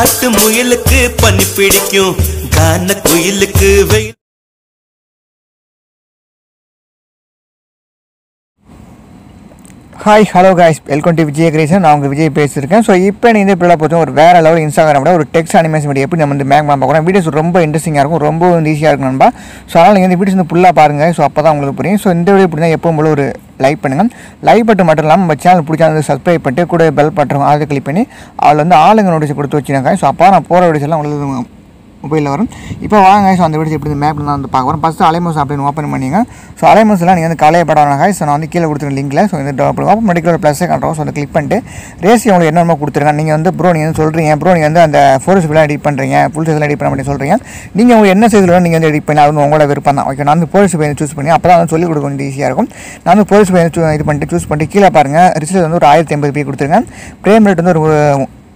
காட்டு முயலுக்கு பனி பிடிக்கும் கான குயிலுக்கு வெயில் hi hello guys welcome to Vijay கிரேசன் நான் உங்கள் விஜய் பேசியிருக்கேன் ஸோ இப்போ நீங்கள் இந்த பிள்ளை பொறுத்த ஒரு வேறு லெவல் இன்ஸ்டாகிராமோட ஒரு டெக்ஸ்ட் அனிமேஷன் வீடியோ எப்படி நம்ம வந்து மேக் பண்ண பார்க்குறோம் வீடியோஸ் ரொம்ப இன்ட்ரெஸ்டிங்காக இருக்கும் ரொம்ப வந்து ஈஸியாக இருக்கும் நண்பா ஸோ அதனால் நீங்கள் இந்த வீடியோஸ் வந்து ஃபுல்லாக பாருங்கள் ஸோ அப்போ தான் உங்களுக்கு புரியும் ஸோ இந்த வீடியோ இப்படி தான் எப்பவும் போல ஒரு லைக் பண்ணுங்கள் லைக் பட்டு மட்டும் இல்லாமல் நம்ம சேனல் பிடிச்சா வந்து சப்ஸ்கிரைப் பண்ணிட்டு கூட பெல் பட்டன் அதை கிளிக் பண்ணி அதில் வந்து ஆளுங்க நோட்டீஸ் கொடுத்து வச்சுருக்காங்க ஸோ அப்போ நான் போகிற வீடியோஸ் எல்லாம் உங்களுக்கு மொபைலில் வரும் இப்போ வாங்க ஸோ அந்த வீடியோ எப்படி மேப்பில் தான் வந்து பார்க்க வரோம் ஃபஸ்ட்டு அலைமோஸ் அப்படின்னு ஓப்பன் பண்ணிங்க ஸோ அலைமோஸ்லாம் நீங்கள் வந்து கலையப்பட வேணாம் ஸோ நான் வந்து கீழே கொடுத்துருக்க லிங்கில் ஸோ இந்த ஓப்பன் மெடிக்கல் ப்ளஸ்ஸே காட்டுறோம் ஸோ அதை கிளிக் பண்ணிட்டு ரேசி உங்களுக்கு என்னென்ன கொடுத்துருங்க நீங்கள் வந்து ப்ரோ நீங்கள் வந்து சொல்கிறீங்க ப்ரோ நீங்கள் வந்து அந்த ஃபோர்ஸ் எல்லாம் எடிட் பண்ணுறீங்க ஃபுல் சைஸ்லாம் எடிட் பண்ண முடியும் சொல்கிறீங்க நீங்கள் உங்களுக்கு என்ன சைஸில் நீங்கள் வந்து எடிட் பண்ணி அது வந்து உங்களோட விருப்பம் தான் ஓகே நான் வந்து போலீஸ் பையன் சூஸ் பண்ணி அப்போ தான் வந்து சொல்லிக் கொடுக்க வேண்டிய ஈஸியாக இருக்கும் நான் வந்து போலீஸ் பையன் இது பண்ணிட்டு சூஸ் பண்ணிட்டு கீழே பாருங்கள் ரிசல்ட் வந்து ஒரு ஆயிரத்தி ஐம்பது பி கொடுத்துருங்க ஃப்ரேம் ரேட் வந்து ஒரு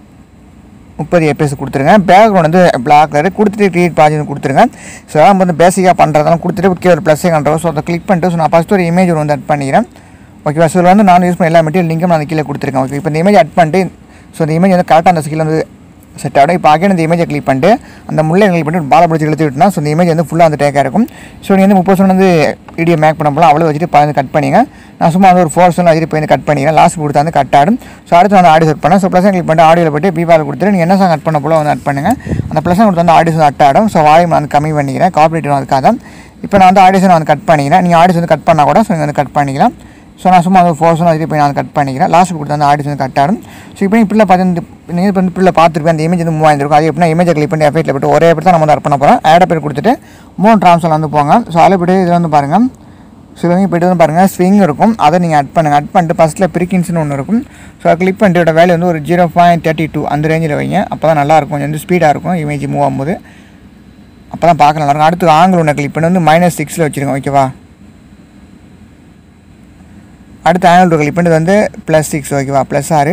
முப்பது எபிஎஸ் கொடுத்துருங்க பேக்ரவுண்ட் வந்து பிளாக் கலர் கொடுத்துட்டு கிரியேட் ப்ராஜெக்ட் கொடுத்துருங்க ஸோ நம்ம வந்து பேசிக்காக பண்ணுறதெல்லாம் கொடுத்துட்டு கீழே ஒரு ப்ளஸ்ஸே கண்டுறோம் ஸோ அதை கிளிக் பண்ணிட்டு ஸோ நான் ஃபஸ்ட்டு ஒரு இமேஜ் வந்து அட் பண்ணிக்கிறேன் ஓகேவா ஸோ இதில் வந்து நான் யூஸ் பண்ண எல்லா மெட்டீரியல் லிங்கும் நான் கீழே கொடுத்துருக்கேன் ஓகே இப்போ இந்த இமேஜ் அட் பண்ணிட்டு ஸோ இந்த இமேஜ் வந்து கரெக்டாக அந்த ஸ்கில் வந்து செட் ஆகிடும் இப்போ அகைன் இந்த இமேஜை கிளிக் பண்ணிட்டு அந்த முள்ளை கிளிக் பண்ணிட்டு பாலை பிடிச்சி இழுத்து விட்டுனா ஸோ இந்த இமேஜ் வந்து ஃபுல்லாக வந்து டேக்காக இருக்கும் ஸோ நீங்கள் வந்து முப்பது வந்து வீடியோ மேக் பண்ண போல அவ்வளோ வச்சுட்டு பாதி கட் பண்ணிங்க நான் சும்மா வந்து ஒரு ஃபோர் சொன்ன வச்சுட்டு போய் கட் பண்ணிக்கிறேன் லாஸ்ட் கொடுத்தா வந்து கட் ஆடும் ஸோ அடுத்து வந்து ஆடியோ செட் பண்ணேன் ஸோ ப்ளஸ் கிளிக் பண்ணிட்டு ஆடியோவில் போய்ட்டு பீபால் கொடுத்துட்டு நீங்கள் என்ன சாங் கட் பண்ண போல வந்து அட் பண்ணுங்கள் அந்த ப்ளஸ் கொடுத்து வந்து ஆடியோஸ் அட் ஆடும் ஸோ வால்யூம் நான் வந்து கம்மி பண்ணிக்கிறேன் காப்பரேட் அதுக்காக தான் இப்போ நான் வந்து ஆடியோஸ் வந்து கட் பண்ணிக்கிறேன் நீங்கள் ஆடியோஸ் வந்து கட் பண்ணால் கூட ஸோ நீங்கள் வந்து கட் பண்ணிக்கலாம் ஸோ நான் சும்மா வந்து ஃபோர் சொன்ன வச்சுட்டு போய் நான் கட் பண்ணிக்கிறேன் லாஸ்ட் கொடுத்து வந்து ஆடியோஸ் வந்து கட் ஆடும் ஸோ இப்போ இப்படி பார்த்து நீங்கள் இப்போ இப்படி பார்த்துருப்பேன் அந்த இமேஜ் வந்து மூவ் ஆயிருக்கும் அது எப்படின்னா இமேஜை கிளிக் பண்ணி எஃபெக்ட்டில் போட்டு ஒரே எப்படி தான் நம்ம வந்து அட் பண்ண போகிறோம் ஆட் பேர் கொடுத்துட்டு மூணு ட்ரான்ஸ்ஃபர் வந்து போங்க ஸோ அதில் போய்ட்டு இதில் வந்து பாருங்கள் ஸோ இவங்க போய்ட்டு வந்து பாருங்கள் ஸ்விங் இருக்கும் அதை நீங்கள் அட் பண்ணுங்கள் அட் பண்ணிட்டு ஃபஸ்ட்டில் பிரிக்கின்ஸ்னு ஒன்று இருக்கும் ஸோ அதை கிளிக் பண்ணிட்டு இதோட வேல்யூ வந்து ஒரு ஜீரோ பாயிண்ட் தேர்ட்டி டூ அந்த ரேஞ்சில் வைங்க அப்போ தான் நல்லாயிருக்கும் கொஞ்சம் வந்து ஸ்பீடாக இருக்கும் இமேஜ் மூவ் ஆகும்போது அப்போ தான் பார்க்க நல்லாயிருக்கும் அடுத்து ஆங்கிள் ஒன்று கிளிக் பண்ணி வந்து மைனஸ் சிக்ஸில் வச்சுருங்க ஓகேவா அடுத்து ஆங்கிள் டூ கிளிக் பண்ணிட்டு வந்து ப்ளஸ் சிக்ஸ் ஓகேவா ப்ளஸ் ஆறு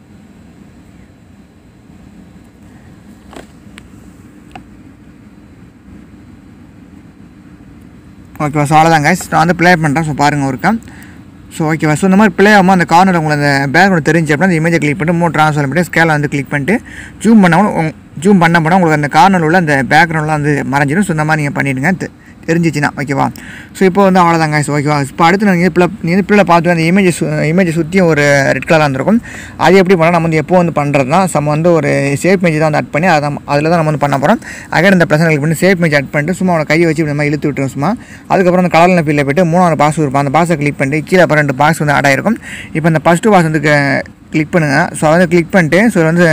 ஓகேவா ஸோ அவ்வளோதான் guys நான் வந்து ப்ளே பண்ணுறேன் ஸோ பாருங்கள் ஒருக்கா ஸோ ஓகேவா ஸோ இந்த மாதிரி ப்ளே ஆகாமல் அந்த கார்னர் உங்களுக்கு அந்த பேக்ரவுண்ட் தெரிஞ்சு அப்படின்னா அந்த இமேஜை கிளிக் பண்ணிட்டு மூணு ட்ரான்ஸ்ஃபர் பண்ணிட்டு ஸ்கேலை வந்து கிளிக் பண்ணிட்டு ஜூம் பண்ணாமல் ஜூம் பண்ண போனால் உங்களுக்கு அந்த கார்னர் உள்ள அந்த பேக்ரவுண்ட்லாம் வந்து மறைஞ்சிடும் ஸோ இந்த மாதிரி நீங்கள் பண்ணிவிடுங்க தெ- தெரிஞ்சிச்சுன்னா ஓகேவா ஸோ இப்போ வந்து அவ்வளோதாங்க ஸோ ஓகேவா இப்போ அடுத்து நீங்கள் இப்போ நீங்கள் இது பிள்ளை பார்த்து அந்த இமேஜ் இமேஜை சுற்றியும் ஒரு ரெட் கலராக இருந்திருக்கும் அது எப்படி பண்ணால் நம்ம வந்து எப்போ வந்து பண்ணுறது தான் நம்ம வந்து ஒரு சேஃப் மேஜ் தான் வந்து அட் பண்ணி அதை அதில் தான் நம்ம வந்து பண்ண போகிறோம் அகைன் இந்த ப்ளஸ் கிளிக் பண்ணி சேஃப் மேஜ் அட் பண்ணிட்டு சும்மா அவனை கையை வச்சு இந்த மாதிரி இழுத்து விட்டுரும் சும்மா அதுக்கப்புறம் அந்த கலரில் ஃபீல்டில் போய்ட்டு மூணாவது பாஸ் இருக்கும் அந்த பாஸை கிளிக் பண்ணிட்டு கீழே அப்புறம் ரெண்டு பாக்ஸ் வந்து ஆட் ஆயிருக்கும் இப்போ இந்த ஃபஸ்ட்டு பாஸ் வந்து கிளிக் பண்ணுங்கள் ஸோ அதை கிளிக் பண்ணிட்டு ஸோ வந்து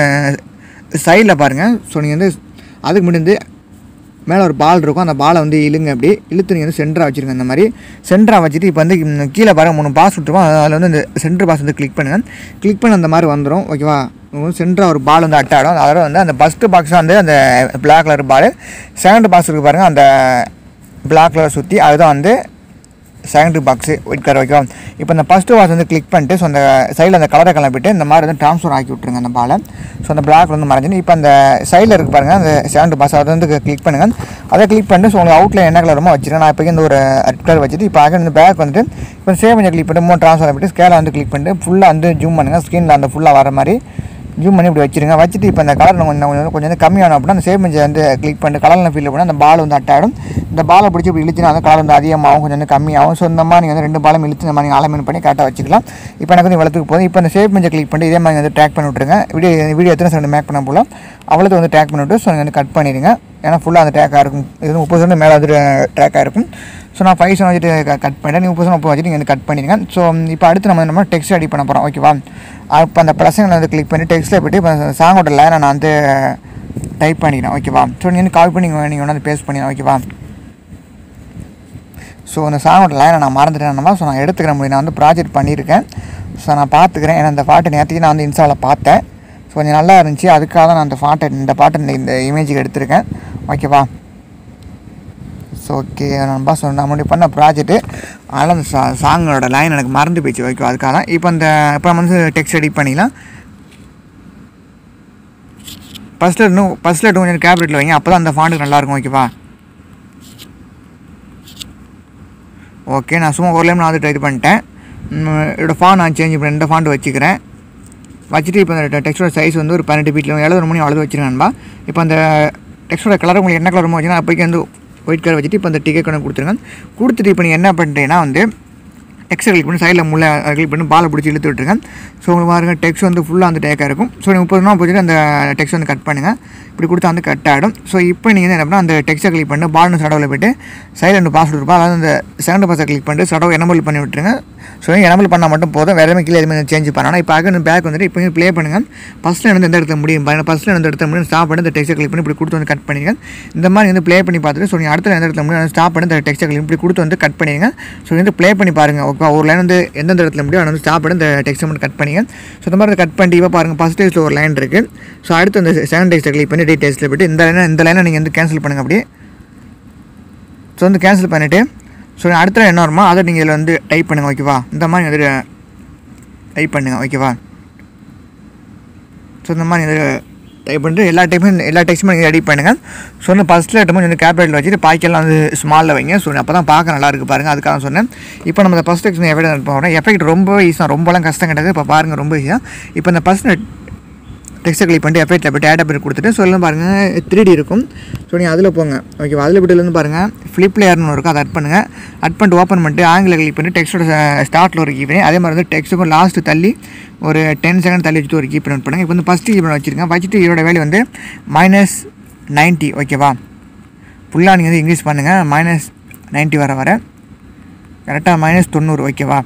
சைடில் பாருங்கள் ஸோ நீங்கள் வந்து அதுக்கு முடிந்து மேலே ஒரு பால் இருக்கும் அந்த பாலை வந்து இழுங்க அப்படி இழுத்து நீங்கள் வந்து சென்டராக வச்சுருங்க இந்த மாதிரி சென்டராக வச்சுட்டு இப்போ வந்து ம், கீழே பாருங்க மூணு பாஸ் விட்டுருக்கோம் அதில் வந்து இந்த சென்டர் பாஸ் வந்து கிளிக் பண்ணுங்கள் கிளிக் பண்ண அந்த மாதிரி வந்துடும் ஓகேவா சென்டராக ஒரு பால் வந்து அட்டாடும் அதில் வந்து அந்த ஃபஸ்ட்டு பாக்ஸ் வந்து அந்த black colour ball second box இருக்குது பாருங்கள் அந்த பிளாக் கலர் சுற்றி அதுதான் வந்து செகண்ட் பாக்ஸு ஒயிட் கலர் வைக்கும் இப்போ இந்த ஃபஸ்ட்டு வாட்ச் வந்து கிளிக் பண்ணிட்டு ஸோ அந்த சைடில் அந்த கலரை கிளம்பிட்டு இந்த மாதிரி வந்து ட்ரான்ஸ்ஃபர் ஆக்கி விட்ருங்க அந்த பாலை ஸோ அந்த பிளாக் வந்து மறைஞ்சிடும் இப்போ அந்த சைடில் இருக்கு பாருங்கள் அந்த செகண்ட் பாஸ் அதை வந்து கிளிக் பண்ணுங்கள் அதை கிளிக் பண்ணிட்டு ஸோ உங்களுக்கு அவுட்டில் என்ன கலருமோ வச்சுருக்கேன் நான் இப்போ இந்த ஒரு ரெட் கலர் வச்சுட்டு இப்போ அங்கே இந்த பேக் வந்துட்டு இப்போ சேவ் பண்ணி கிளிக் பண்ணிட்டு மூணு ட்ரான்ஸ்ஃபர் பண்ணிட்டு ஸ்கேலை வந்து கிளிக் பண்ணிட்டு ஃபுல்லாக வந்து ஜூம் பண்ணுங்கள் ஸ்க்ரீனில் அந்த ஃபுல்லாக வர மாதிரி ஜூம் பண்ணி இப்படி வச்சிருங்க வச்சுட்டு இப்போ இந்த கலர் கொஞ்சம் கொஞ்சம் கொஞ்சம் வந்து கம்மியான அப்படின்னா அந்த சேவ் மெஞ்சை வந்து கிளிக் பண்ணிட்டு கலரில் ஃபீல் பண்ணி அந்த பால் வந்து அட்டாடும் இந்த பாலை பிடிச்சி இப்படி இழுத்துனா அந்த கலர் வந்து அதிகமாகும் கொஞ்சம் வந்து கம்மியாகும் ஸோ இந்த மாதிரி நீங்கள் வந்து ரெண்டு பாலும் இழுத்து இந்த மாதிரி அலைமெண்ட் பண்ணி கரெக்டாக வச்சுக்கலாம் இப்போ எனக்கு வந்து வளர்த்துக்கு போதும் இப்போ இந்த சேவ் மெஞ்சை கிளிக் பண்ணி இதே மாதிரி வந்து ட்ராக் பண்ணி விட்ருங்க வீடியோ வீடியோ எத்தனை செகண்ட் மேக் பண்ண போல அவ்வளோது வந்து ட்ராக் பண்ணி விட்டு ஸோ நீங்கள் வந்து கட் பண்ணிடுங்க ஏன்னா ஃபுல்லாக அந்த ட்ராக்காக இருக்கும் இது வந்து முப்பது செகண்ட் மேலே வந்து ட்ராக்காக இருக்கும் ஸோ நான் ஃபைவ் செவன் வச்சுட்டு கட் பண்ணிட்டேன் நீங்கள் முப்பது செவன் முப்பது வச்சுட்டு நீங்கள் வந்து கட் பண்ணிடுங்க ஸோ இப்போ அடுத்து நம்ம நம்ம டெக்ஸ்ட் ரெடி பண்ண போகிறோம் ஓகேவா அப்போ அந்த ப்ளஸ்ஸை வந்து கிளிக் பண்ணி டெக்ஸ்ட்டில் போய்ட்டு இப்போ சாங்கோட லைனை நான் வந்து டைப் பண்ணிக்கிறேன் ஓகேவா ஸோ நீங்கள் வந்து காப்பி பண்ணி நீங்கள் வந்து பேஸ்ட் பண்ணிடுறேன் ஓகேவா ஸோ அந்த சாங்கோட லைனை நான் மறந்துட்டேன் ஸோ நான் எடுத்துக்கிற முடியும் நான் வந்து ப்ராஜெக்ட் பண்ணியிருக்கேன் ஸோ நான் பார்த்துக்கிறேன் ஏன்னா இந்த பாட்டை நேற்றுக்கு நான் வந்து இன்ஸ்டாவில் பார்த்தேன் ஸோ கொஞ்சம் நல்லா இருந்துச்சு அதுக்காக தான் நான் அந்த பாட்டை இந்த பாட்டை இந்த- இந்த இமேஜுக்கு எடுத்திருக்கேன் ஓகேவா ஸோ ஓகே நண்பா ஸோ நான் முன்னாடி பண்ண ப்ராஜெக்ட்டு அதனால் அந்த சா சாங்கோட லைன் எனக்கு மறந்து போயிடுச்சு ஓகே அதுக்காக தான் இப்போ அந்த இப்போ நம்ம வந்து டெக்ஸ்ட் எடிட் பண்ணிக்கலாம் ஃபஸ்ட்டில் இன்னும் ஃபஸ்ட்டில் கொஞ்சம் கேப்ரேட்டில் வைங்க அப்போ தான் அந்த ஃபாண்டுக்கு நல்லாயிருக்கும் ஓகேவா ஓகே நான் சும்மா ஒரு லைம் நான் வந்து டைப் பண்ணிட்டேன் ம், இதோட ஃபாண்ட் நான் சேஞ்ச் பண்ணி இந்த ஃபாண்ட் வச்சுக்கிறேன் வச்சுட்டு இப்போ அந்த டெக்ஸ்டோட சைஸ் வந்து ஒரு பன்னெண்டு பீட்டில் எழுபது மணி அளவு வச்சுருக்கேன்பா இப்போ அந்த டெக்ஸ்டோட கலர் உங்களுக்கு என்ன கலர் வச்சுன்னா அப்போக்கி வந்து ஒயிட் கலர் வச்சுட்டு இப்போ அந்த டிக்கெட் கொண்டு கொடுத்துருங்க கொடுத்துட்டு இப்போ நீங்கள் என்ன பண்ணுறீங்கன்னா வந்து டெக்ஸ்ட்டை கிளிக் பண்ணி சைடில் முள்ள கிளிக் பண்ணி பாலை பிடிச்சி இழுத்து விட்டுருங்க ஸோ உங்களுக்கு பாருங்க டெக்ஸ்ட் வந்து ஃபுல்லாக அந்த டேக்காக இருக்கும் ஸோ நீங்கள் முப்பது நாள் போச்சுட்டு அந்த டெக்ஸ்ட் வந்து கட் பண்ணுங்கள் இப்படி கொடுத்தா வந்து கட் ஆகிடும் ஸோ இப்போ நீங்கள் என்ன பண்ணால் அந்த டெக்ஸ்ட்டை கிளிக் பண்ணி பால்னு சடவில் போய்ட்டு சைடில் ரெண்டு பாஸ்வேர்டு இருப்பா அதாவது அந்த செகண்ட் பாஸை கிளிக் பண்ணிட்டு சடவை எனபிள் பண்ணி விட்டுருங்க ஸோ எனபிள் பண்ணால் மட்டும் போதும் வேறு எதுவுமே கீழே எதுவுமே சேஞ்ச் பண்ணணும் இப்போ அங்கே பேக் வந்துட்டு இப்போ ப்ளே பண்ணுங்கள் ஃபஸ்ட்டில் இருந்து எந்த இடத்துல முடியும் பாருங்க ஃபஸ்ட்டில் எந்த இடத்துல முடியும் ஸ்டாப் பண்ணி இந்த டெக்ஸ்ட்டை கிளிக் பண்ணி இப்படி கொடுத்து வந்து கட் பண்ணிடுங்க இந்த மாதிரி வந்து ப்ளே பண்ணி பார்த்துட்டு ஸோ நீங்கள் அடுத்த எந்த இடத்துல முடியும் ஸ்டாப் பண்ணி இந்த டெக்ஸ்ட்டை கிளிக் இப்படி கொடுத்து வந்து கட் பண்ணிடுங்க ஸோ வந்து ப்ளே பண்ணி பாருங்கள் ஓகே ஒரு லைன் வந்து எந்தெந்த இடத்துல முடியும் அதை வந்து ஸ்டாப் பண்ணி இந்த டெக்ஸ்ட்டை மட்டும் கட் பண்ணிங்க ஸோ இந்த மாதிரி கட் பண்ணிட்டு இப்போ பாருங்கள் ஃபஸ்ட் டேஸில் ஒரு லைன் இருக்குது ஸோ அடுத்து அந்த செகண்ட் டெக்ஸ்ட்டை கிளிக் பண்ணி டீட்டெயில்ஸில் போய்ட்டு இந்த லைனை இந்த லைனை நீங்கள் வந்து கேன்சல் பண்ணுங்கள் அப்படியே ஸோ வந்து கேன்சல் பண்ணிவிட்டு ஸோ அடுத்த என்ன வருமோ அதை நீங்கள் இதில் வந்து டைப் பண்ணுங்கள் ஓகேவா இந்த மாதிரி வந்து டைப் பண்ணுங்கள் ஓகேவா ஸோ இந்த மாதிரி வந்து டைப் பண்ணிட்டு எல்லா டைப்பும் எல்லா டெக்ஸ்ட்டுமே நீங்கள் ரெடி பண்ணுங்கள் ஸோ வந்து ஃபஸ்ட்டில் ஐட்டமும் வந்து கேபிட்டல் வச்சுட்டு பாக்கெல்லாம் வந்து ஸ்மாலில் வைங்க ஸோ அப்போ தான் பார்க்க நல்லா இருக்குது பாருங்கள் அதுக்காக சொன்னேன் இப்போ நம்ம இந்த ஃபஸ்ட் டெக்ஸ்ட் எஃபெக்ட் போகிறோம் எஃபெக்ட் ரொம்ப ஈஸியாக ரொம்பலாம் கஷ்டம் கிடையாது இப்போ பாருங்கள் ரொம்ப ஈஸியாக இப்போ இந்த ஃபஸ்ட் டெக்ஸ்ட்டை கிளிக் பண்ணிட்டு எஃபெக்ட்டில் போய்ட்டு ஆட் பேர் கொடுத்துட்டு ஸோ எல்லாம் பாருங்கள் த்ரீ டி இருக்கும் ஸோ நீங்கள் அதில் போங்க ஓகேவா அதில் போய்ட்டு பாருங்கள் ஃப்ளிப் லேயர்னு இருக்கும் அதை அட் பண்ணுங்கள் அட் பண்ணிட்டு ஓப்பன் பண்ணிட்டு ஆங்கிளில் கிளிக் பண்ணி டெக்ஸ்ட்டோட ஸ்டார்ட்டில் ஒரு கீப்பனி அதே மாதிரி வந்து டெக்ஸ்ட்டுக்கும் லாஸ்ட்டு தள்ளி ஒரு டென் செகண்ட் தள்ளி வச்சுட்டு ஒரு கீப்பன் பண்ணுங்கள் இப்போ வந்து ஃபஸ்ட்டு கீப்பன் வச்சுருக்கேன் வச்சுட்டு இதோட வேல்யூ வந்து மைனஸ் நைன்ட்டி ஓகேவா ஃபுல்லாக நீங்கள் வந்து இன்க்ரீஸ் பண்ணுங்கள் மைனஸ் நைன்ட்டி வர வர கரெக்டாக மைனஸ் தொண்ணூறு ஓகேவா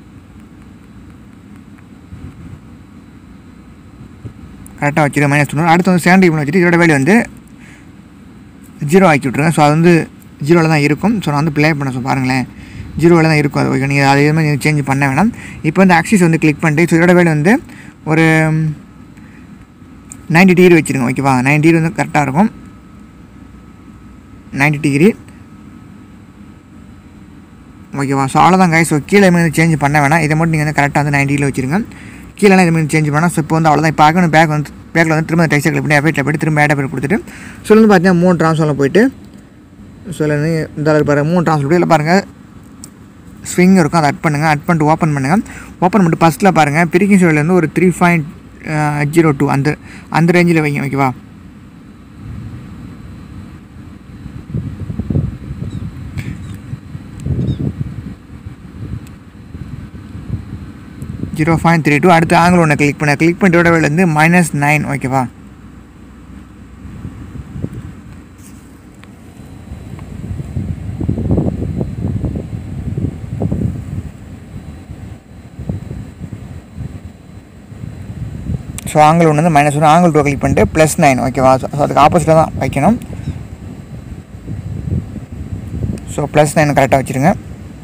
கரெக்டாக வச்சுருக்க மைனஸ் தொண்ணூறு அடுத்து வந்து செவன்டி பண்ணி வச்சுட்டு இதோட வேல்யூ வந்து ஜீரோ ஆக்கி விட்ருங்க ஸோ அது வந்து ஜீரோவில் தான் இருக்கும் ஸோ நான் வந்து ப்ளே பண்ண ஸோ பாருங்களேன் ஜீரோவில் தான் இருக்கும் அது ஓகே நீங்கள் அது எதுவுமே நீங்கள் சேஞ்ச் பண்ண வேணாம் இப்போ வந்து ஆக்சிஸ் வந்து கிளிக் பண்ணிட்டு ஸோ இதோட வேல்யூ வந்து ஒரு நைன்டி டிகிரி வச்சுருங்க ஓகேவா நைன்டி டிகிரி வந்து கரெக்டாக இருக்கும் நைன்டி டிகிரி ஓகேவா ஸோ அவ்வளோதான் கைஸ் ஸோ கீழே வந்து சேஞ்ச் பண்ண வேணாம் இதை மட்டும் நீங்கள் வந்து கரெக்டாக வந்து நைன்டியில் வச்சுருங்க கீழே இது மாதிரி சேஞ்ச் பண்ணால் ஸோ இப்போ வந்து அவ்வளோதான் இப்போ ஆகணும் பேக் வந்து பேக்கில் வந்து திரும்ப டெக்ஸ்ட் கிளிக் பண்ணி எஃபெக்ட்டில் போய்ட்டு திரும்ப ஆட் பேர் கொடுத்துட்டு ஸோ வந்து பார்த்தீங்கன்னா மூணு ட்ரான்ஸ்ஃபாரில் போயிட்டு ஸோ இல்லை இந்த அளவுக்கு பாருங்கள் மூணு ட்ரான்ஸ்ஃபர் இல்லை பாருங்கள் ஸ்விங் இருக்கும் அதை அட் பண்ணுங்கள் அட் பண்ணிட்டு ஓப்பன் பண்ணுங்கள் ஓப்பன் பண்ணிட்டு ஃபஸ்ட்டில் பாருங்கள் பிரிக்கிங் சைடில் ஒரு த்ரீ பாயிண்ட் ஜீரோ டூ அந்த அந்த ரேஞ்சில் வைங்க ஓகேவா ஜீரோ பாயிண்ட் த்ரீ டூ அடுத்து ஆங்கிள் ஒன்று கிளிக் பண்ண கிளிக் பண்ணிட்டோட வந்து மைனஸ் நைன் ஓகேவா ஸோ ஆங்கிள் ஒன்று வந்து மைனஸ் ஒன்று ஆங்கிள் டூ கிளிக் பண்ணிட்டு ப்ளஸ் நைன் ஓகேவா ஸோ அதுக்கு ஆப்போசிட்டில் தான் வைக்கணும் ஸோ ப்ளஸ் நைன் கரெக்டாக வச்சுருங்க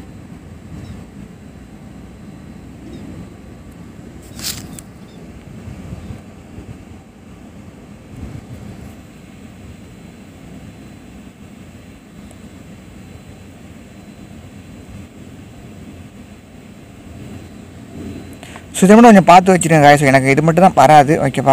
ஸோ இதை மட்டும் கொஞ்சம் பார்த்து வச்சுருங்க ஸோ எனக்கு இது மட்டும் தான் வராது ஓகேவா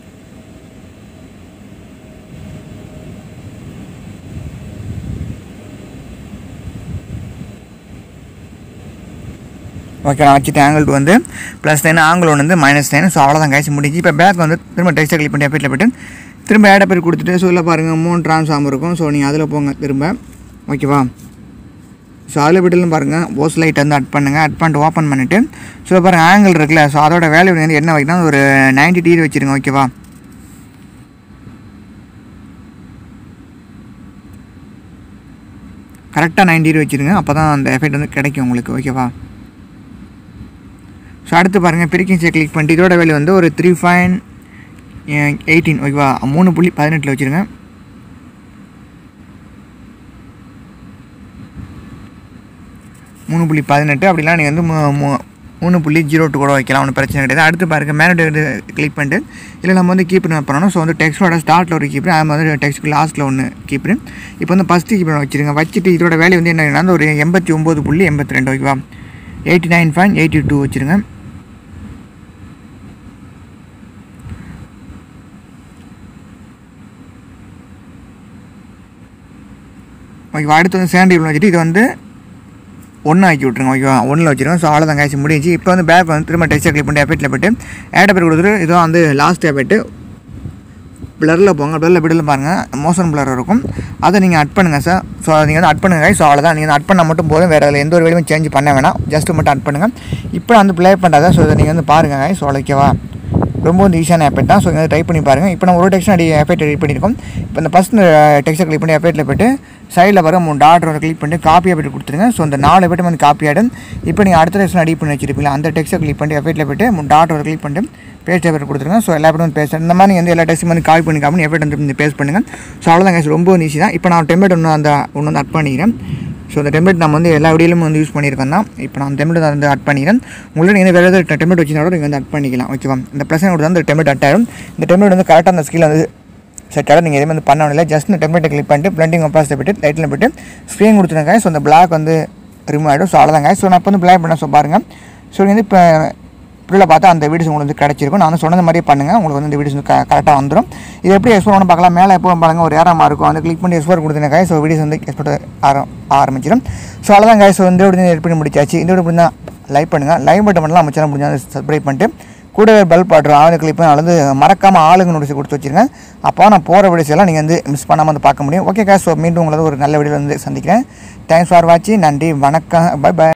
ஓகே நான் வச்சுட்டு ஆங்கிள் டூ வந்து ப்ளஸ் நைன் ஆங்கிள் ஒன்று வந்து மைனஸ் நைன் ஸோ அவ்வளோதான் காய்ச்சி முடிஞ்சு இப்போ பேக் வந்து திரும்ப டெக்ஸ்ட்டை கிளிக் பண்ணி எஃபெக்ட்டில் போய்ட்டு திரும்ப ஆட் பேர் கொடுத்துட்டு ஸோ இல்லை பாருங்கள் மூணு ட்ரான்ஸ்ஃபார்ம் இருக்கும் ஸோ நீங்கள் அதில் போங்க திரும்ப ஓகேவா ஸோ அதில் விட்டுலும் பாருங்கள் போஸ் லைட் வந்து அட் பண்ணுங்கள் அட் பண்ணிட்டு ஓப்பன் பண்ணிவிட்டு ஸோ பாருங்கள் ஆங்கிள் இருக்குல்ல ஸோ அதோட வேல்யூ வந்து என்ன வைக்கணும் ஒரு நைன்டி டிகிரி வச்சுருங்க ஓகேவா கரெக்டாக நைன்டி டிகிரி வச்சுருங்க அப்போ தான் அந்த எஃபெக்ட் வந்து கிடைக்கும் உங்களுக்கு ஓகேவா ஸோ அடுத்து பாருங்கள் பிரிக்கிங்ஸை கிளிக் பண்ணிட்டு இதோட வேல்யூ வந்து ஒரு த்ரீ பாயிண்ட் எயிட்டீன் ஓகேவா மூணு புள்ளி பதினெட்டில் வச்சுருங்க மூணு புள்ளி பதினெட்டு அப்படிலாம் நீங்கள் வந்து மூ- மூ- மூணு புள்ளி ஜீரோ டூ கூட வைக்கலாம் ஒன்றும் பிரச்சனை கிடையாது அடுத்து பாருங்கள் மேனட் வந்து கிளிக் பண்ணிட்டு இல்லை நம்ம வந்து கீப்பர் பண்ணணும் ஸோ வந்து டெக்ஸ்ட்டோட ஸ்டார்ட்டில் ஒரு கீப்பர் அது மாதிரி டெக்ஸ்ட்டுக்கு லாஸ்ட்டில் ஒன்று கீப்பர் இப்போ வந்து ஃபஸ்ட்டு கீப்பர் வச்சுருங்க வச்சுட்டு இதோட வேல்யூ வந்து என்ன ஒரு எண்பத்தி ஒம்பது புள்ளி எண்பத்தி ரெண்டு ஓகேவா eighty nine point eighty two வச்சுருங்க ஓகேவா அடுத்து வந்து சேண்ட் டேபிள் வச்சுட்டு இது வந்து ஒன்று ஆக்கி விட்ருங்க ஓகேவா ஒன்றில் வச்சுருங்க ஸோ அவ்வளோதான் காய்ச்சி முடிஞ்சு இப்போ வந்து பேக் வந்து திரும்ப டெக்ஸ்டை கிளிக் பண்ணி எஃபெக்ட்டில் போய்ட்டு ஆட் பேர் கொடுத்துட்டு இதுவும் வந்து லாஸ்ட் எஃபெக்ட்டு பிளரில் போங்க பிளரில் பிடில் பாருங்கள் மோஷன் பிளர் இருக்கும் அதை நீங்கள் அட் பண்ணுங்கள் சார் ஸோ அதை நீங்கள் வந்து அட் பண்ணுங்கள் ஸோ அவ்வளோதான் நீங்கள் அட் பண்ணால் மட்டும் போதும் வேறு அதில் எந்த ஒரு வேலையுமே சேஞ்ச் பண்ண வேணாம் ஜஸ்ட் மட்டும் அட் பண்ணுங்கள் இப்போ நான் வந்து ப்ளே பண்ணுறதா ஸோ இதை நீங்கள் வந்து பாருங்கள் ஸோ ஓகேவா ரொம்ப வந்து ஈஸியான எஃபெக்ட் தான் ஸோ இங்கே ட்ரை பண்ணி பாருங்கள் இப்போ நம்ம ஒரு டெக்ஸ்ட் அடி எஃபெக்ட் ரெடி பண்ணியிருக்கோம் இப்போ இந்த ஃபஸ்ட் டெக்ஸ்ட்டை கிளிக் பண்ணி எஃபெக்ட்டில் போய்ட்டு சைடில் வர மூணு டாட் கிளிக் பண்ணி காப்பி எஃபெக்ட் கொடுத்துருங்க ஸோ இந்த நாலு எஃபெக்ட் வந்து காப்பி ஆகிடும் இப்போ நீங்கள் அடுத்த டெக்ஸ்ட் அடி பண்ணி வச்சிருப்பீங்களா அந்த டெக்ஸ்ட்டை கிளிக் பண்ணி எஃபெக்ட்டில் போய்ட்டு மூணு டாட் கிளிக் பண்ணிட்டு பேஸ்ட் எஃபெக்ட் கொடுத்துருங்க ஸோ எல்லா பேரும் பேஸ்ட் இந்த மாதிரி நீங்கள் வந்து எல்லா டெஸ்ட்டும் வந்து காப்பி பண்ணி காப்பி எஃபெக்ட் வந்து பேஸ்ட் பண்ணுங்கள் ஸோ அவ்வளோதான் guys, ரொம்ப ஈஸி தான் இப்போ நான் டெம்ப்ளேட் ஒன்று அந்த ஒன்று வந்து அட் பண்ணிக்கிறேன் ஸோ இந்த டெம்ப்ளேட் நம்ம வந்து எல்லா வீடியோலையும் வந்து யூஸ் பண்ணியிருக்கோம் தான் இப்போ நான் டெம்ப்ளேட் வந்து அட் பண்ணிக்கிறேன் உங்களுக்கு நீங்கள் வேறு ஏதாவது டெம்ப்ளேட் வச்சுனா கூட நீங்கள் வந்து அட் பண்ணிக்கலாம் ஓகேவா இந்த ப்ளஸ் கூட அந்த டெம்ப்ளேட் அட் ஆயிடும் இந்த டெம்ப்ளேட் வந்து கரெக்டாக அந்த ஸ்கில் வந்து செட் ஆகிடும் நீங்கள் எதுவுமே வந்து பண்ண இல்லை ஜஸ்ட் இந்த டெம்ப்ளேட்டை கிளிக் பண்ணிட்டு பிளண்டிங் ஒப்பாசிட்டி போய்ட்டு லைட்டில் போய்ட்டு ஸ்க்ரீன் கொடுத்துருங்க ஸோ அந்த பிளாக் வந்து ரிமூவ் ஆகிடும் ஸோ அவ்வளோதாங்க ஸோ நான் இப்போ வந்து பிளாக் பண்ண ஸோ பாருங்கள் ஸோ நீங்கள் வந்து இப்போ இப்படியில் பார்த்தா அந்த வீடியோஸ் உங்களுக்கு வந்து கிடச்சிருக்கும் நான் வந்து சொன்னது மாதிரியே பண்ணுங்கள் உங்களுக்கு வந்து இந்த வீடியோஸ் வந்து கரெக்டாக வந்துடும் இது எப்படி எக்ஸ்போர்ட் பண்ண பார்க்கலாம் மேலே எப்போ பாருங்க ஒரு ஏறாமல் இருக்கும் அந்த கிளிக் பண்ணி எக்ஸ்போர்ட் கொடுத்துருங்க ஸோ வீடியோஸ் வந்து எக்ஸ்போர்ட் ஆரம் ஆரம்பிச்சிடும் ஸோ அவ்வளோதான் guys ஸோ இந்த வீடியோ எடிட் பண்ணி முடிச்சாச்சு இந்த வீடியோ பிடிச்சா லைக் பண்ணுங்கள் லைக் பட்டன் பண்ணலாம் நம்ம சேனல் முடிஞ்சால் சப்ஸ்கிரைப் பண்ணிட்டு கூட பல்ப் பாட்ரு ஆளு கிளிக் பண்ணி அது வந்து மறக்காமல் ஆளுங்க நோட்டீஸ் கொடுத்து வச்சிருங்க அப்போ நான் போகிற வீடியோஸ் எல்லாம் நீங்கள் வந்து மிஸ் பண்ணாமல் வந்து பார்க்க முடியும் ஓகே guys ஸோ மீண்டும் உங்களை ஒரு நல்ல வீடியோ வந்து சந்திக்கிறேன் தேங்க்ஸ் ஃபார் வாட்சிங் நன்றி வணக்கம் பை பை